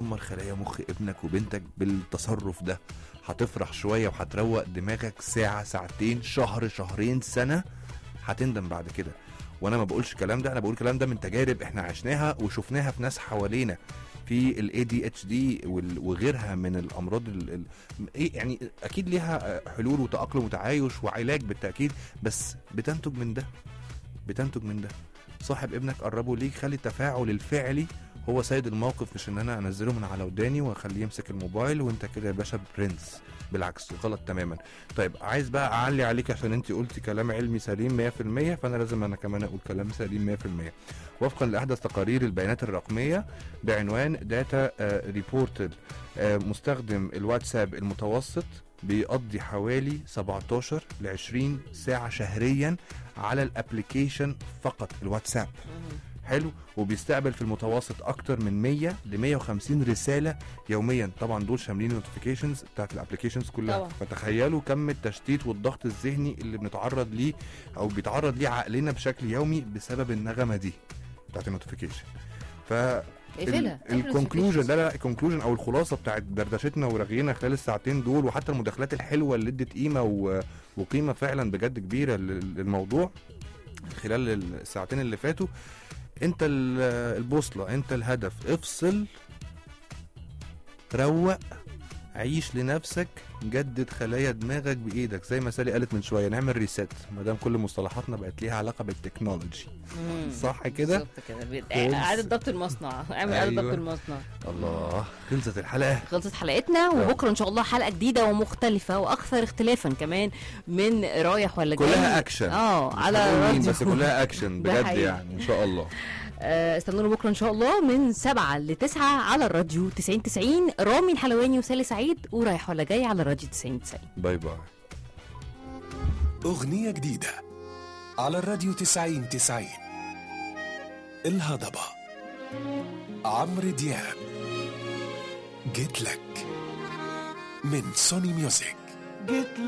هتدمر خلايا مخ ابنك وبنتك بالتصرف ده هتفرح شويه وهتروق دماغك ساعه ساعتين شهر شهرين سنه هتندم بعد كده وانا ما بقولش الكلام ده انا بقول الكلام ده من تجارب احنا عشناها وشفناها في ناس حوالينا في الاي دي اتش دي وغيرها من الامراض ال ال ايه يعني اكيد ليها آه، حلول وتاقلم وتعايش وعلاج بالتاكيد بس بتنتج من ده بتنتج من ده صاحب ابنك قربه ليك خلي التفاعل الفعلي هو سيد الموقف مش ان انا انزله من على وداني واخليه يمسك الموبايل وانت كده يا باشا برنس بالعكس غلط تماما طيب عايز بقى اعلي عليك عشان انت قلتي كلام علمي سليم 100% فانا لازم انا كمان اقول كلام سليم 100% وفقا لاحدث تقارير البيانات الرقميه بعنوان داتا ريبورتد مستخدم الواتساب المتوسط بيقضي حوالي 17 ل 20 ساعه شهريا على الابلكيشن فقط الواتساب حلو وبيستقبل في المتوسط اكتر من 100 ل 150 رساله يوميا طبعا دول شاملين النوتيفيكيشنز بتاعت الابلكيشنز كلها طبعا. فتخيلوا كم التشتيت والضغط الذهني اللي بنتعرض ليه او بيتعرض ليه عقلنا بشكل يومي بسبب النغمه دي بتاعت النوتيفيكيشن ف اقفلها الكونكلوجن لا لا الكونكلوجن او الخلاصه بتاعت دردشتنا ورغينا خلال الساعتين دول وحتى المداخلات الحلوه اللي ادت قيمه و... وقيمه فعلا بجد كبيره لل- للموضوع خلال الساعتين اللي فاتوا انت ال- البوصله انت الهدف افصل روق عيش لنفسك جدد خلايا دماغك بايدك زي ما سالي قالت من شويه نعمل ريست ما دام كل مصطلحاتنا بقت ليها علاقه بالتكنولوجي مم. صح كده بالظبط كده بي- كويس. اعاده ضبط المصنع اعمل اعاده أيوة. ضبط المصنع الله خلصت الحلقه خلصت حلقتنا وبكره ان شاء الله حلقه جديده ومختلفه واكثر اختلافا كمان من رايح ولا جاي كلها اكشن اه مش على هنقول مين راديو بس كلها اكشن ده بجد حقيقي. يعني ان شاء الله آه، استنونا بكره ان شاء الله من 7 ل 9 على الراديو 90 90 رامي الحلواني وسالي سعيد ورايح ولا جاي على الراديو 90 90 باي باي أغنية جديدة على الراديو تسعين تسعين الهضبة عمرو دياب جيت لك من سوني ميوزك